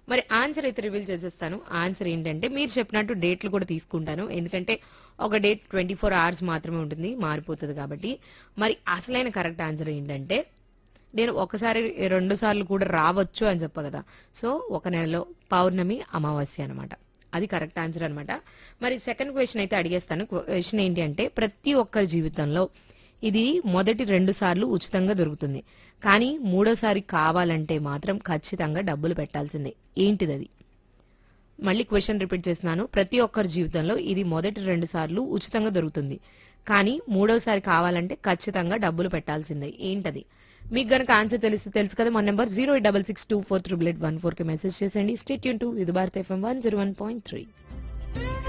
మరి ఆన్సర్ అయితే రివీల్ చేసేస్తాను ఆన్సర్ ఏంటంటే మీరు చెప్పినట్టు డేట్లు కూడా తీసుకుంటాను ఎందుకంటే ఒక డేట్ ట్వంటీ ఫోర్ అవర్స్ మాత్రమే ఉంటుంది మారిపోతుంది కాబట్టి మరి అసలైన కరెక్ట్ ఆన్సర్ ఏంటంటే నేను ఒకసారి రెండు సార్లు కూడా రావచ్చు అని చెప్ప కదా సో ఒక నెలలో పౌర్ణమి అమావాస్య అనమాట అది కరెక్ట్ ఆన్సర్ అన్నమాట మరి సెకండ్ క్వశ్చన్ అయితే అడిగేస్తాను క్వశ్చన్ ఏంటి అంటే ప్రతి ఒక్కరి జీవితంలో ఇది మొదటి రెండు సార్లు ఉచితంగా దొరుకుతుంది కానీ మూడోసారి కావాలంటే మాత్రం ఖచ్చితంగా డబ్బులు పెట్టాల్సిందే ఏంటిది అది మళ్ళీ క్వశ్చన్ రిపీట్ చేస్తున్నాను ప్రతి ఒక్కరి జీవితంలో ఇది మొదటి రెండు సార్లు ఉచితంగా దొరుకుతుంది కానీ మూడోసారి కావాలంటే ఖచ్చితంగా డబ్బులు పెట్టాల్సిందే ఏంటది మీకు గనక ఆన్సర్ తెలిసి తెలుసు కదా మా number zero double six two four triple eight one four కి మెసేజ్ చేసేయండి స్టేట్ యూన్ టూ ఇది భారత FM one zero one point three